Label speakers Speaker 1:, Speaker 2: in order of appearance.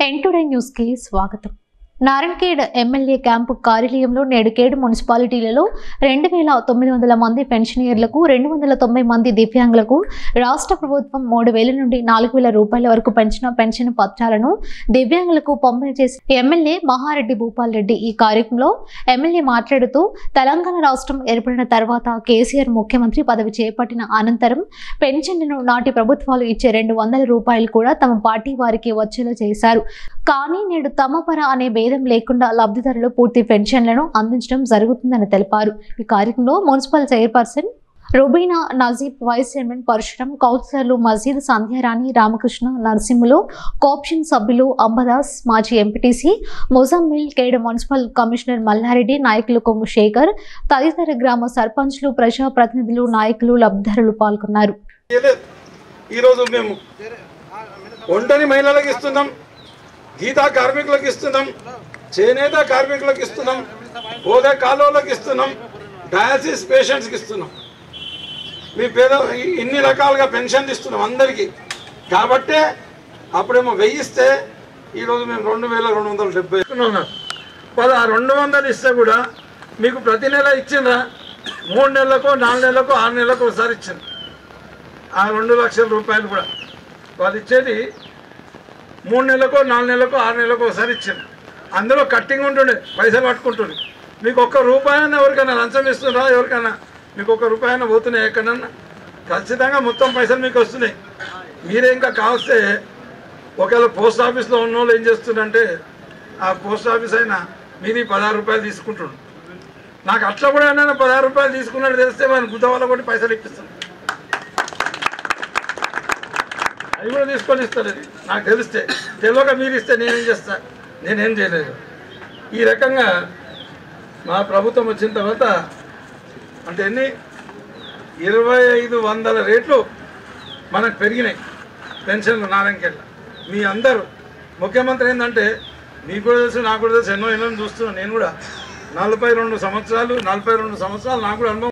Speaker 1: ఎన్ today news కి స్వాగతం Narayankhed MLA camp కార్యాలయంలో నేడుకేడు మున్సిపాలిటీలలో రెండు వేల తొమ్మిది వందల మంది పెన్షనర్లకు రెండు వందల తొంభై మంది దివ్యాంగులకు రాష్ట్ర ప్రభుత్వం మూడు వేల నుండి నాలుగు వేల రూపాయల వరకు పెంచిన పెన్షన్ పత్రాలను దివ్యాంగులకు పంపిణీ చేసి ఎమ్మెల్యే మహారెడ్డి భూపాల్ రెడ్డి ఈ కార్యక్రమంలో ఎమ్మెల్యే మాట్లాడుతూ తెలంగాణ రాష్ట్రం ఏర్పడిన తర్వాత కేసీఆర్ ముఖ్యమంత్రి పదవి చేపట్టిన అనంతరం పెన్షన్లను నాటి ప్రభుత్వాలు ఇచ్చే రెండు వందల రూపాయలు కూడా తమ పార్టీ వారికి వచ్చేలా చేశారు కానీ నేడు తమ పర అనే భేదం లేకుండా లబ్ధిదారులు పూర్తి పెన్షన్లను అందించడం జరుగుతుందని తెలిపారు ఈ కార్యక్రమంలో municipal chairperson Rubina Najeeb vice chairman Parashuram కౌన్సిలర్లు మజీద్ సంధ్యారాణి రామకృష్ణ నరసింహులు కోఆప్షన్ సభ్యులు అంబదాస్ మాజీ ఎంపీటీసీ మొజమ్మిల్ కేడ మున్సిపల్ కమిషనర్ మల్లారెడ్డి నాయకులు కొమ్ము శేఖర్ తదితర గ్రామ సర్పంచ్లు ప్రజాప్రతినిధులు నాయకులు లబ్ధిదారులు పాల్గొన్నారు
Speaker 2: చేయలేదు ఈరోజు మేము ఒంటరి మహిళలకు ఇస్తున్నాం గీతా కార్మికులకు ఇస్తున్నాం చేనేత కార్మికులకు ఇస్తున్నాం హోదా కాలువలకు ఇస్తున్నాం డయాసిస్ పేషెంట్స్కి ఇస్తున్నాం మీ పేద ఇన్ని రకాలుగా పెన్షన్లు ఇస్తున్నాం అందరికీ కాబట్టే అప్పుడేమో వెయ్యిస్తే ఈరోజు మేము రెండు వేల రెండు వందల డెబ్బై ఉన్నాం పద రెండు వందలు ఇస్తే కూడా మీకు ప్రతి నెల ఇచ్చిండ్రా మూడు నెలలకు నాలుగు నెలలకు ఆరు నెలలకు ఒకసారి ఇచ్చింది ఆ రెండు లక్షల రూపాయలు కూడా వాళ్ళు ఇచ్చేది మూడు నెలలకు నాలుగు నెలలకు ఆరు నెలలకు ఒకసారి ఇచ్చింది అందులో కట్టింగ్ ఉంటుండే పైసలు పట్టుకుంటుండే మీకు ఒక్క రూపాయన ఎవరికైనా లంచం ఇస్తున్నారా ఎవరికైనా మీకు ఒక్క రూపాయన పోతున్నాయి ఎక్కడన్నా ఖచ్చితంగా మొత్తం పైసలు మీకు వస్తున్నాయి మీరే ఇంకా కావస్తే ఒకవేళ పోస్ట్ ఆఫీస్లో ఉన్న వాళ్ళు ఏం చేస్తుండంటే ఆ పోస్ట్ ఆఫీస్ అయినా మీది పదహారు రూపాయలు తీసుకుంటుండు నాకు అట్లా కూడా ఏమైనా పదహారు రూపాయలు తీసుకున్నట్టు తెలిస్తే మన గుద్ద వల్ల కూడా పైసలు ఇప్పిస్తాను అవి కూడా తీసుకొని ఇస్తారు ఇది నాకు తెలిస్తే తెలియక మీరు ఇస్తే నేనేం చేస్తా నేనేం చేయలేదు ఈ రకంగా మా ప్రభుత్వం వచ్చిన తర్వాత అంటే ఎన్ని ఇరవై ఐదు వందల రేట్లు మనకు పెరిగినాయి పెన్షన్లు నారాయణకెళ్ళ మీ అందరూ ముఖ్యమంత్రి ఏంటంటే మీకు కూడా తెలుసు నాకు కూడా తెలుసు ఎన్నో ఎన్నో చూస్తున్నాను నేను కూడా నలభై రెండు సంవత్సరాలు నలభై రెండు సంవత్సరాలు నాకు కూడా అనుభవం